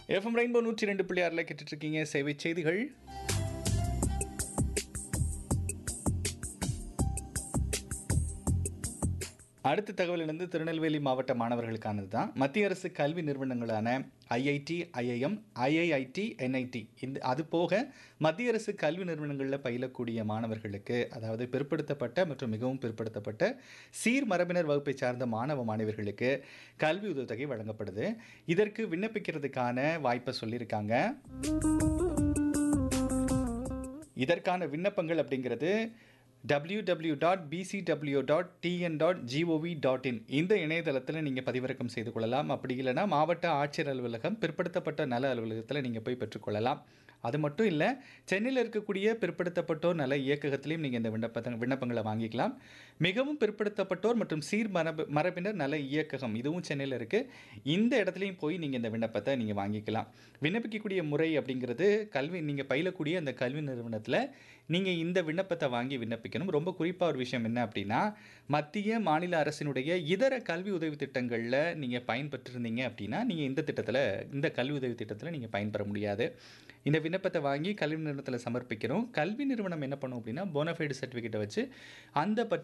FM rainbow நூற்றி ரெண்டு புள்ளி ஆறில் கேட்டுட்டு இருக்கீங்க சேவை செய்திகள் அடுத்த தகவல் இருந்து திருநெல்வேலி மாவட்ட மாணவர்களுக்கானது தான் மத்திய அரசு கல்வி நிறுவனங்களான ஐஐடி ஐஐஎம் ஐஐஐடி என்ஐடி இந்த அது போக மத்திய அரசு கல்வி நிறுவனங்களில் பயிலக்கூடிய மாணவர்களுக்கு அதாவது பிற்படுத்தப்பட்ட மற்றும் மிகவும் பிற்படுத்தப்பட்ட சீர் மரபினர் வகுப்பை சார்ந்த மாணவ மாணவர்களுக்கு கல்வி உதவித்தொகை வழங்கப்படுது இதற்கு விண்ணப்பிக்கிறதுக்கான வாய்ப்பை சொல்லியிருக்காங்க இதற்கான விண்ணப்பங்கள் அப்படிங்கிறது W W dot PCW dot TN dot GOV dot in இந்த இணையதளத்தில் நீங்கள் பதிவிறக்கம் செய்து கொள்ளலாம் அப்படி இல்லைனா மாவட்ட ஆட்சியர் அலுவலகம் பிற்படுத்தப்பட்ட நல அலுவலகத்தில் நீங்கள் போய் பெற்றுக்கொள்ளலாம் அது மட்டும் இல்லை சென்னையில் இருக்கக்கூடிய பிற்படுத்தப்பட்டோர் நல இயக்ககத்திலையும் நீங்கள் இந்த விண்ணப்பத்தை விண்ணப்பங்களை வாங்கிக்கலாம் மிகவும் பிற்படுத்தப்பட்டோர் மற்றும் சீர் மரபு மரபினர் நல இயக்ககம் இதுவும் சென்னையில் இருக்குது இந்த இடத்துலையும் போய் நீங்கள் இந்த விண்ணப்பத்தை நீங்கள் வாங்கிக்கலாம் விண்ணப்பிக்கக்கூடிய முறை அப்படிங்கிறது கல்வி நீங்கள் பயிலக்கூடிய அந்த கல்வி நிறுவனத்தில் நீங்கள் இந்த விண்ணப்பத்தை வாங்கி விண்ணப்பிக்கணும் ரொம்ப குறிப்பாக ஒரு விஷயம் என்ன அப்படின்னா மத்திய மாநில அரசினுடைய இதர கல்வி உதவி திட்டங்களில் நீங்கள் பயன்பெற்றிருந்தீங்க அப்படின்னா நீங்கள் இந்த திட்டத்தில் இந்த கல்வி உதவி திட்டத்தில் நீங்கள் பயன்பெற முடியாது இந்த விண்ணப்பத்தை வாங்கி கல்வி நிறுவனத்தில் சமர்ப்பிக்கிறோம் கல்வி நிறுவனம் என்ன பண்ணும் அப்படின்னா போனஃபைடு சர்டிஃபிகேட்டை வச்சு அந்த பர்டி